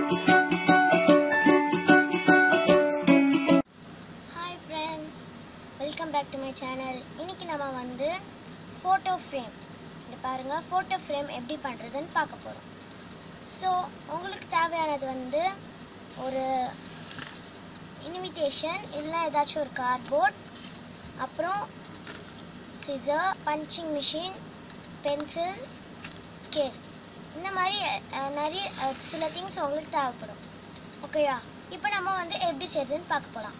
hi friends welcome back to my channel இன்னைக்கு நம்ம வந்து ஃபோட்டோ ஃப்ரேம் இங்கே பாருங்கள் ஃபோட்டோ ஃப்ரேம் எப்படி பண்ணுறதுன்னு பார்க்க போகிறோம் ஸோ உங்களுக்கு தேவையானது வந்து ஒரு இன்விடேஷன் இல்லைனா ஏதாச்சும் ஒரு கார்ட்போர்ட் அப்புறம் scissor punching machine pencil scale இந்த மாதிரி அஹ், நிறைய அஹ், சில திங்ஸ் உங்களுக்கு தேவைப்படும் ஓகேயா இப்போ நம்ம வந்து எப்படி செய்யறதுன்னு பார்க்க போகலாம்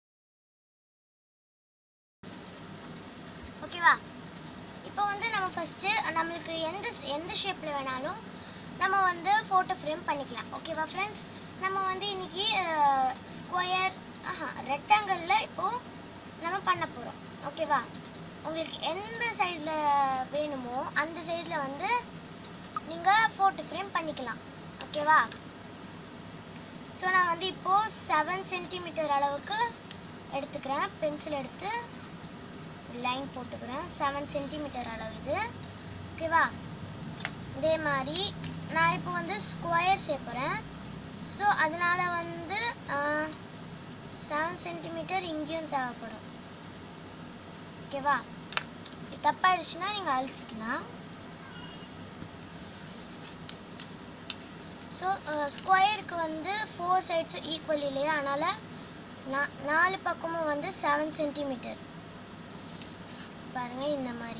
ஓகேவா இப்போ வந்து நம்ம ஃபஸ்ட்டு நம்மளுக்கு எந்த எந்த ஷேப்பில் வேணாலும் நம்ம வந்து ஃபோட்டோ ஃப்ரேம் பண்ணிக்கலாம் ஓகேவா ஃப்ரெண்ட்ஸ் நம்ம வந்து இன்னைக்கு ஸ்கொயர் ஆஹா ரெக்டாங்கிளில் இப்போது நம்ம பண்ண போகிறோம் ஓகேவா உங்களுக்கு எந்த சைஸில் வேணுமோ அந்த சைஸில் வந்து நீங்கள் ஃபோட்டோ ஃப்ரேம் பண்ணிக்கலாம் ஓகேவா ஸோ நான் வந்து இப்போது செவன் சென்டிமீட்டர் அளவுக்கு எடுத்துக்கிறேன் பென்சில் எடுத்து லைன் போட்டுக்கிறேன் செவன் சென்டிமீட்டர் அளவு இது ஓகேவா இதே மாதிரி நான் இப்போ வந்து ஸ்கொயர் சேர்ப்புறேன் ஸோ அதனால வந்து செவன் சென்டிமீட்டர் இங்கேயும் தேவைப்படும் ஓகேவா இது தப்பாயிடுச்சுன்னா நீங்கள் அழிச்சிக்கலாம் ஸோ ஸ்கொயருக்கு வந்து ஃபோர் சைட்ஸும் ஈக்குவல் இல்லையா அதனால் நா- நாலு பக்கமும் வந்து செவன் சென்டிமீட்டர் பாருங்க இந்த மாதிரி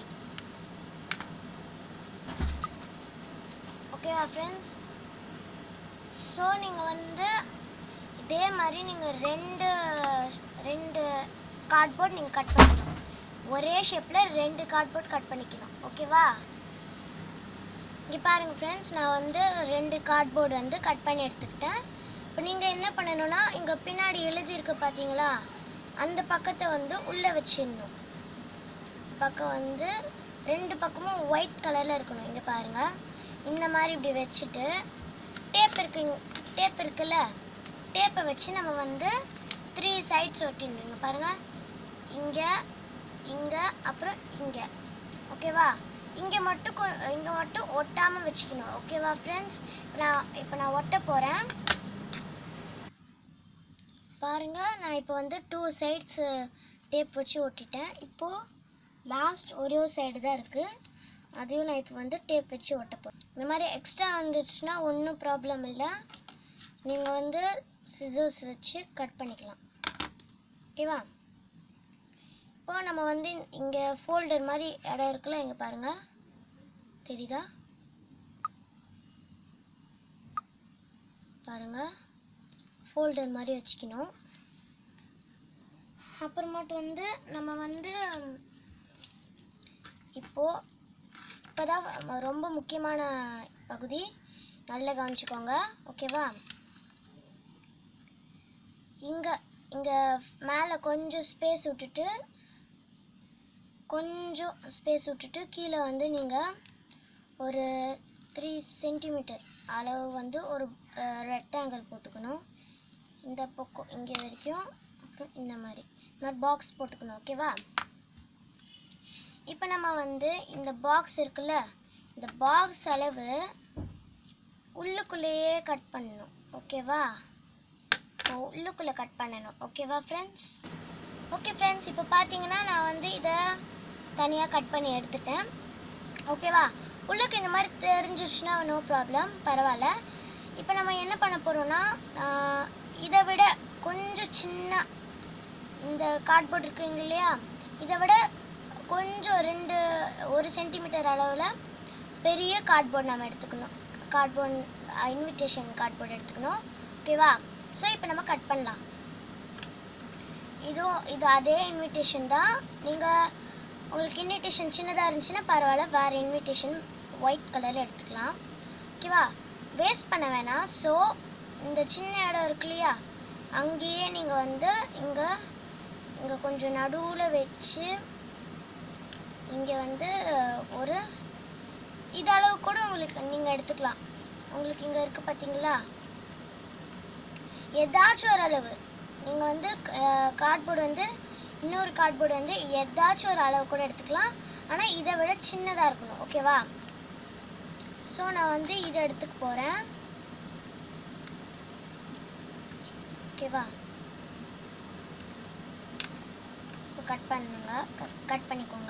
ஓகேவா ஃப்ரெண்ட்ஸ் ஸோ நீங்கள் வந்து இதே மாதிரி நீங்கள் ரெண்டு ரெண்டு கார்ட்போர்ட் நீங்கள் கட் பண்ணிக்கணும் ஒரே ஷேப்பில் ரெண்டு கார்ட்போர்ட் கட் பண்ணிக்கணும் ஓகேவா இங்கே பாருங்கள் ஃப்ரெண்ட்ஸ் நான் வந்து ரெண்டு கார்ட்போர்டு வந்து கட் பண்ணி எடுத்துக்கிட்டேன் இப்போ நீங்கள் என்ன பண்ணணும்னா இங்கே பின்னாடி எழுதியிருக்கு பார்த்தீங்களா அந்த பக்கத்தை வந்து உள்ளே வச்சிடணும் பக்கம் வந்து ரெண்டு பக்கமும் ஒயிட் கலரில் இருக்கணும் இங்கே பாருங்கள் இந்த மாதிரி இப்படி வச்சுட்டு டேப் இருக்கு டேப் இருக்குல்ல டேப்பை வச்சு நம்ம வந்து த்ரீ சைட்ஸ் ஒட்டிடணும் இங்கே பாருங்கள் இங்கே இங்கே அப்புறம் இங்கே ஓகேவா இங்கே மட்டும் இங்கே மட்டும் ஒட்டாமல் வச்சுக்கணும் ஓகேவா ஃப்ரெண்ட்ஸ் நான் இப்போ நான் ஒட்ட போகிறேன் பாருங்க நான் இப்போ வந்து டூ சைட்ஸ் டேப் வச்சு ஒட்டிட்டேன் இப்போது லாஸ்ட் ஒரே ஒரு சைடு தான் இருக்குது அதையும் நான் இப்போ வந்து டேப் வச்சு ஒட்ட போகிறேன் இந்த மாதிரி எக்ஸ்ட்ரா வந்துச்சுன்னா ஒன்றும் ப்ராப்ளம் இல்லை நீங்கள் வந்து சிசர்ஸ் வச்சு கட் பண்ணிக்கலாம் ஓகேவா இப்போ நம்ம வந்து இங்கே ஃபோல்டர் மாதிரி இடம் இருக்குல்ல இங்கே பாருங்கள் தெரியுதா பாருங்கள் ஃபோல்டர் மாதிரி வச்சுக்கணும் அப்புறமாட்டு வந்து நம்ம வந்து இப்போது இப்போதான் ரொம்ப முக்கியமான பகுதி நல்லா கவனிச்சுக்கோங்க ஓகேவா இங்கே இங்கே மேலே கொஞ்சம் ஸ்பேஸ் விட்டுட்டு கொஞ்சம் ஸ்பேஸ் விட்டுட்டு கீழே வந்து நீங்கள் ஒரு த்ரீ சென்டிமீட்டர் அளவு வந்து ஒரு ரெக்டாங்கிள் போட்டுக்கணும் இந்த பக்கம் இங்கே வரைக்கும் அப்புறம் இந்த மாதிரி இந்த மாதிரி பாக்ஸ் போட்டுக்கணும் ஓகேவா இப்போ நம்ம வந்து இந்த பாக்ஸ் இருக்குல்ல இந்த பாக்ஸ் அளவு உள்ளுக்குள்ளேயே கட் பண்ணணும் ஓகேவா இப்போ உள்ளுக்குள்ளே கட் பண்ணணும் ஓகேவா ஃப்ரெண்ட்ஸ் ஓகே ஃப்ரெண்ட்ஸ் இப்போ பார்த்தீங்கன்னா நான் வந்து இதை தனியாக கட் பண்ணி எடுத்துட்டேன் ஓகேவா உள்ளுக்கு இந்த மாதிரி தெரிஞ்சிருச்சுன்னா நோ ப்ராப்ளம் பரவாயில்ல இப்போ நம்ம என்ன பண்ண போகிறோம்னா இதை விட கொஞ்சம் சின்ன இந்த கார்ட்போர்ட் இருக்குங்க இல்லையா இதை விட கொஞ்சம் ரெண்டு ஒரு சென்டிமீட்டர் அளவில் பெரிய கார்ட்போர்ட் நம்ம எடுத்துக்கணும் கார்ட்போர்ட் இன்விடேஷன் கார்ட்போர்ட் எடுத்துக்கணும் ஓகேவா ஸோ இப்போ நம்ம கட் பண்ணலாம் இதுவும் இது அதே இன்விடேஷன் தான் நீங்கள் உங்களுக்கு இன்விடேஷன் சின்னதாக இருந்துச்சுன்னா பரவாயில்ல வேறு இன்விடேஷன் ஒயிட் கலரில் எடுத்துக்கலாம் ஓகேவா வேஸ்ட் பண்ண வேணாம் ஸோ இந்த சின்ன இடம் இருக்கு இல்லையா அங்கேயே நீங்கள் வந்து இங்கே இங்கே கொஞ்சம் நடுவில் வச்சு இங்கே வந்து ஒரு இது அளவு கூட உங்களுக்கு நீங்கள் எடுத்துக்கலாம் உங்களுக்கு இங்கே இருக்குது பார்த்தீங்களா ஏதாச்சும் ஒரு அளவு நீங்கள் வந்து கார்ட்போர்டு வந்து இன்னொரு கார்ட்போர்டு வந்து ஏதாச்சும் ஒரு அளவு கூட எடுத்துக்கலாம் ஆனால் இதை விட சின்னதாக இருக்கணும் ஓகேவா ஸோ நான் வந்து இதை எடுத்துக்க போகிறேன் ஓகேவா இப்போ கட் பண்ணுங்க கட் பண்ணிக்கோங்க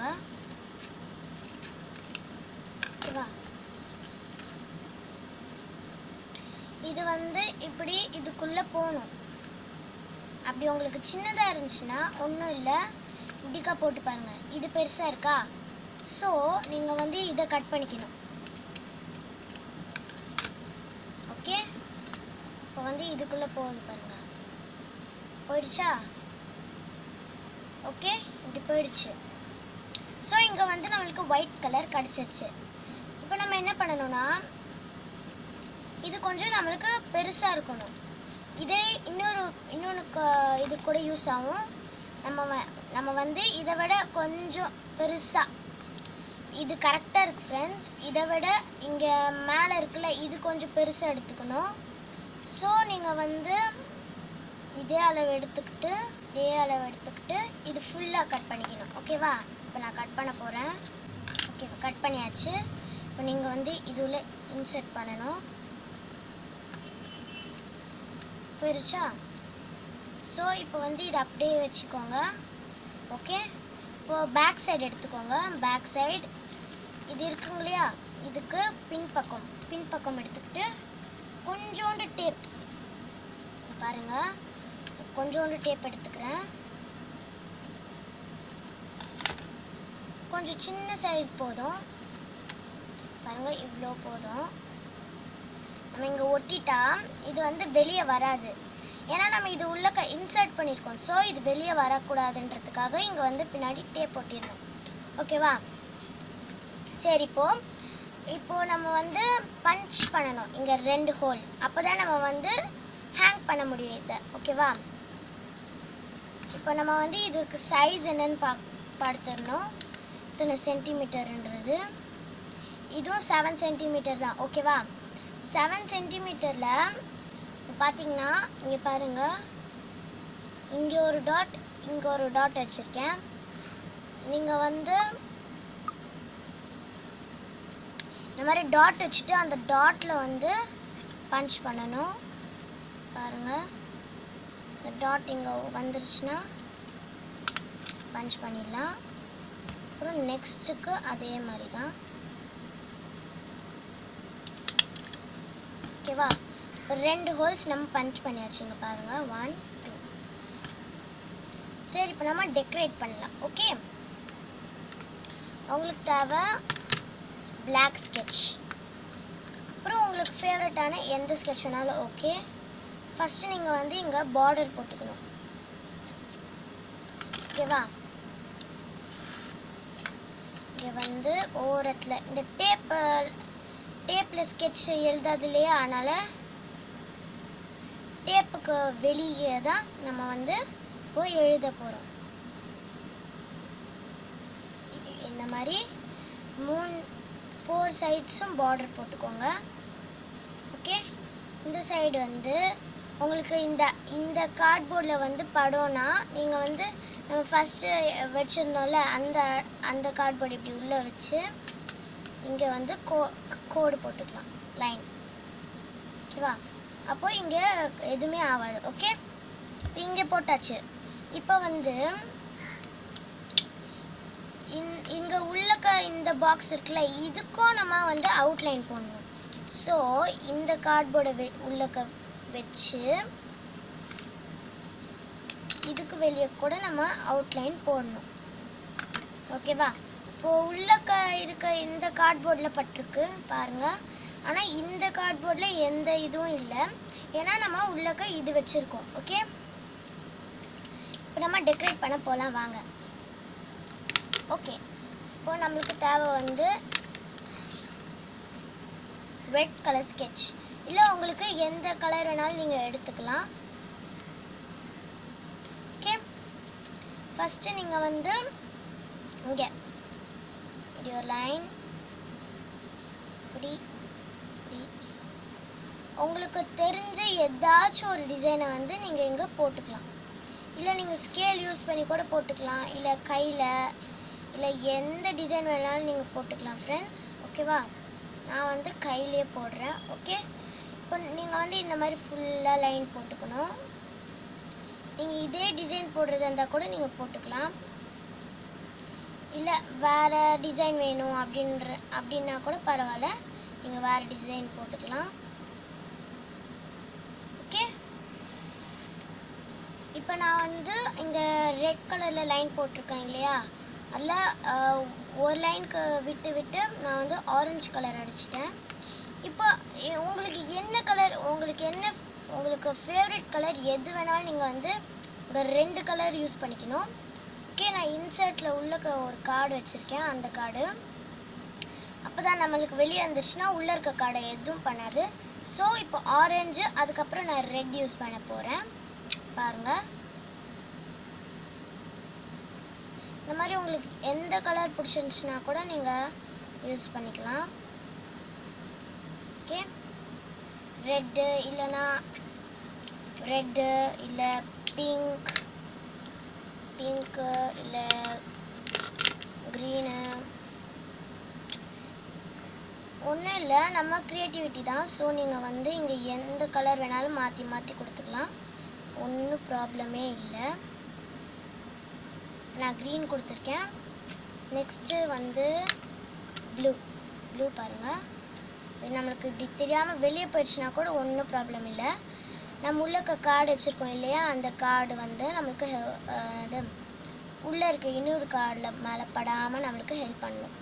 ஓகேவா இது வந்து இப்படி இதுக்குள்ள போகணும் அப்படி உங்களுக்கு சின்னதாக இருந்துச்சுன்னா ஒன்றும் இல்லை இப்படிக்கா போட்டு பாருங்க இது பெருசாக இருக்கா ஸோ நீங்கள் வந்து இதை கட் பண்ணிக்கணும் ஓகே இப்போ வந்து இதுக்குள்ளே போகுது பாருங்க போயிடுச்சா ஓகே இப்படி போயிடுச்சு ஸோ இங்கே வந்து நம்மளுக்கு ஒயிட் கலர் கிடச்சிருச்சு இப்போ நம்ம என்ன பண்ணணும்னா இது கொஞ்சம் நம்மளுக்கு பெருசாக இருக்கணும் இதே இன்னொரு இன்னொன்று க- இது கூட யூஸ் ஆகும் நம்ம வ- நம்ம வந்து இதை விட கொஞ்சம் பெருசாக இது கரெக்டாக இருக்கு ஃப்ரெண்ட்ஸ் இதை விட இங்கே மேலே இருக்குல்ல இது கொஞ்சம் பெருசாக எடுத்துக்கணும் ஸோ நீங்கள் வந்து இதே அளவு எடுத்துக்கிட்டு இதே அளவு எடுத்துக்கிட்டு இது ஃபுல்லாக கட் பண்ணிக்கணும் ஓகேவா இப்போ நான் கட் பண்ண போகிறேன் ஓகே இப்போ கட் பண்ணியாச்சு இப்போ நீங்கள் வந்து இதுல இன்சர்ட் பண்ணணும் போயிருச்சா ஸோ இப்போ வந்து இதை அப்படியே வச்சுக்கோங்க ஓகே இப்போ பேக் சைடு எடுத்துக்கோங்க பேக் சைடு இது இருக்குங்க இல்லையா இதுக்கு பின்பக்கம் பின்பக்கம் எடுத்துக்கிட்டு கொஞ்சோண்டு டேப் பாருங்க கொஞ்சோண்டு டேப் எடுத்துக்கிறேன் கொஞ்சம் சின்ன சைஸ் போதும் பாருங்க இவ்வளோ போதும் நம்ம இங்கே ஒட்டிட்டா இது வந்து வெளியே வராது ஏன்னா நம்ம இது உள்ள இன்சர்ட் பண்ணியிருக்கோம் ஸோ இது வெளியே வரக்கூடாதுன்றதுக்காக இங்கே வந்து பின்னாடி டேப் ஒட்டிடணும் ஓகேவா சரி இப்போ இப்போ நம்ம வந்து பஞ்ச் பண்ணணும் இங்கே ரெண்டு ஹோல் அப்போ தான் நம்ம வந்து ஹேங் பண்ண முடியும் இதை ஓகேவா இப்போ நம்ம வந்து இதுக்கு சைஸ் என்னன்னு பா பார்த்துடணும் இத்தனை சென்டிமீட்டர்ன்றது இதுவும் செவன் சென்டிமீட்டர் தான் ஓகேவா செவன் சென்டிமீட்டரில் பார்த்தீங்கன்னா இங்கே பாருங்க இங்கே ஒரு டாட் இங்கே ஒரு டாட் வச்சுருக்கேன் நீங்கள் வந்து இந்த மாதிரி டாட் வச்சுட்டு அந்த டாட்டில் வந்து பஞ்ச் பண்ணணும் பாருங்க இந்த டாட் இங்கே வந்துருச்சுன்னா பஞ்ச் பண்ணிடலாம் அப்புறம் நெக்ஸ்ட்டுக்கு அதே மாதிரி தான் ஓகேவா இப்போ ரெண்டு ஹோல்ஸ் நம்ம பஞ்ச் பண்ணியாச்சுங்க பாருங்க ஒன் டூ சரி இப்போ நம்ம டெக்கரேட் பண்ணலாம் ஓகே உங்களுக்கு தேவை பிளாக் sketch அப்புறம் உங்களுக்கு ஃபேவரட்டான எந்த sketch வேணாலும் ஓகே ஃபஸ்ட்டு நீங்கள் வந்து இங்கே பார்டர் போட்டுக்கணும் ஓகேவா இங்கே வந்து ஓரத்தில் இந்த டேப் டேப்பில் sketch எழுதாது இல்லையா அதனால் டேப்புக்கு வெளியே தான் நம்ம வந்து போய் எழுத போகிறோம் இந்த மாதிரி மூணு ஃபோர் சைட்ஸும் பார்டர் போட்டுக்கோங்க ஓகே இந்த சைடு வந்து உங்களுக்கு இந்த இந்த கார்ட்போர்டில் வந்து படம்னா நீங்கள் வந்து நம்ம ஃபஸ்ட்டு வச்சுருந்தோம்ல அந்த அந்த கார்ட்போர்டு இப்படி உள்ளே வச்சு இங்கே வந்து கோ கோடு போட்டுக்கலாம் லைன் ஓகேவா அப்போ இங்கே எதுவுமே ஆகாது ஓகே இங்கே போட்டாச்சு இப்போ வந்து இந் இங்கே உள்ளக்க இந்த பாக்ஸ் இருக்குல்ல இதுக்கும் நம்ம வந்து அவுட்லைன் போடணும் ஸோ இந்த கார்ட்போர்டை வெ உள்ளக்க வச்சு இதுக்கு வெளியே கூட நம்ம அவுட்லைன் போடணும் ஓகேவா இப்போ உள்ளக்க இருக்க இந்த கார்ட்போர்டில் பட்டிருக்கு பாருங்க ஆனால் இந்த கார்ட்போர்டில் எந்த இதுவும் இல்லை ஏன்னா நம்ம உள்ளக்க இது வச்சுருக்கோம் ஓகே இப்போ நம்ம டெக்கரேட் பண்ண போகலாம் வாங்க ஓகே இப்போ நம்மளுக்கு தேவை வந்து ரெட் கலர் sketch இல்லை உங்களுக்கு எந்த கலர் வேணாலும் நீங்கள் எடுத்துக்கலாம் ஓகே ஃபஸ்ட்டு நீங்கள் வந்து இங்கே இப்படி ஒரு லைன் இப்படி இப்படி உங்களுக்கு தெரிஞ்ச ஏதாச்சும் ஒரு டிசைனை வந்து நீங்கள் இங்கே போட்டுக்கலாம் இல்லை நீங்கள் ஸ்கேல் யூஸ் பண்ணி கூட போட்டுக்கலாம் இல்லை கையில் இல்லை எந்த டிசைன் வேணாலும் நீங்கள் போட்டுக்கலாம் ஃப்ரெண்ட்ஸ் ஓகேவா நான் வந்து கையிலே போடுறேன் ஓகே இப்போ நீங்கள் வந்து இந்த மாதிரி ஃபுல்லாக லைன் போட்டுக்கணும் நீங்கள் இதே டிசைன் போடுறதா இருந்தால் கூட நீங்கள் போட்டுக்கலாம் இல்லை வேறு டிசைன் வேணும் அப்படின்ற அப்படின்னா கூட பரவாயில்ல நீங்கள் வேறு டிசைன் போட்டுக்கலாம் ஓகே இப்போ நான் வந்து இங்கே ரெட் கலரில் லைன் போட்டிருக்கேன் இல்லையா அதில் ஒரு லைனுக்கு விட்டு விட்டு நான் வந்து ஆரஞ்சு கலர் அடிச்சிட்டேன் இப்போ எ- உங்களுக்கு என்ன கலர் உங்களுக்கு என்ன உங்களுக்கு ஃபேவரட் கலர் எது வேணாலும் நீங்கள் வந்து இந்த ரெண்டு கலர் யூஸ் பண்ணிக்கணும் ஓகே நான் இன்சர்ட்டில் உள்ள க- ஒரு கார்டு வச்சுருக்கேன் அந்த கார்டு அப்போ தான் நம்மளுக்கு வெளியே வந்துச்சுன்னா உள்ளே இருக்க கார்டை எதுவும் பண்ணாது ஸோ இப்போ ஆரஞ்சு அதுக்கப்புறம் நான் ரெட் யூஸ் பண்ண போகிறேன் பாருங்கள் இந்த மாதிரி உங்களுக்கு எந்த கலர் பிடிச்சிருந்துச்சுன்னா கூட நீங்கள் யூஸ் பண்ணிக்கலாம் ஓகே ரெட்டு இல்லைன்னா ரெட்டு இல்லை பிங்க் பிங்க்கு இல்லை க்ரீனு ஒன்றும் இல்லை நம்ம க்ரியேட்டிவிட்டி தான் ஸோ நீங்கள் வந்து இங்கே எந்த கலர் வேணாலும் மாற்றி மாற்றி கொடுத்துக்கலாம் ஒன்றும் ப்ராப்ளமே இல்லை நான் க்ரீன் கொடுத்துருக்கேன் நெக்ஸ்ட்டு வந்து ப்ளூ ப்ளூ பாருங்கள் இது நம்மளுக்கு இப்படி தெரியாமல் வெளியே போயிடுச்சுன்னா கூட ஒன்றும் ப்ராப்ளம் இல்லை நம்ம உள்ள கார்டு வச்சுருக்கோம் இல்லையா அந்த கார்டு வந்து நம்மளுக்கு அஹ், இது உள்ளே இருக்க இன்னொரு கார்டில் மேலே படாமல் நம்மளுக்கு ஹெல்ப் பண்ணும்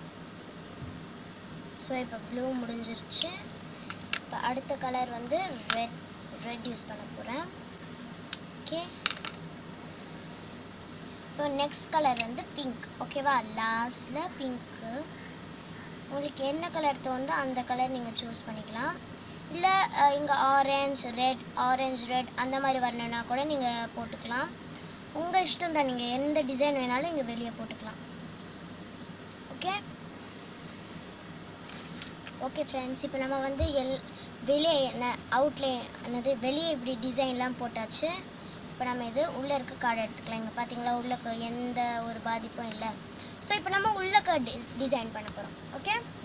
ஸோ இப்போ ப்ளூ முடிஞ்சிருச்சு இப்போ அடுத்த கலர் வந்து ரெட் ரெட் யூஸ் பண்ண போகிறேன் ஓகே இப்போ நெக்ஸ்ட் கலர் வந்து பிங்க் ஓகேவா லாஸ்டில் பிங்க்கு உங்களுக்கு என்ன கலர் தோணுதோ அந்த கலர் நீங்கள் சூஸ் பண்ணிக்கலாம் இல்லை இங்கே ஆரஞ்சு ரெட் ஆரஞ்சு ரெட் அந்த மாதிரி வரணுன்னா கூட நீங்கள் போட்டுக்கலாம் உங்கள் இஷ்டம் தான் நீங்கள் எந்த டிசைன் வேணாலும் இங்கே வெளியே போட்டுக்கலாம் ஓகே ஓகே ஃப்ரெண்ட்ஸ் இப்போ நம்ம வந்து எல் வெளியே என்ன அவுட்லைன் என்னது வெளியே இப்படி டிசைன்லாம் போட்டாச்சு இப்போ நம்ம இது உள்ளே இருக்க கார்டு எடுத்துக்கலாம் இங்கே பார்த்தீங்களா உள்ளக்க எந்த ஒரு பாதிப்பும் இல்லை ஸோ இப்போ நம்ம உள்ளக்க டி டிசைன் பண்ண போகிறோம் ஓகே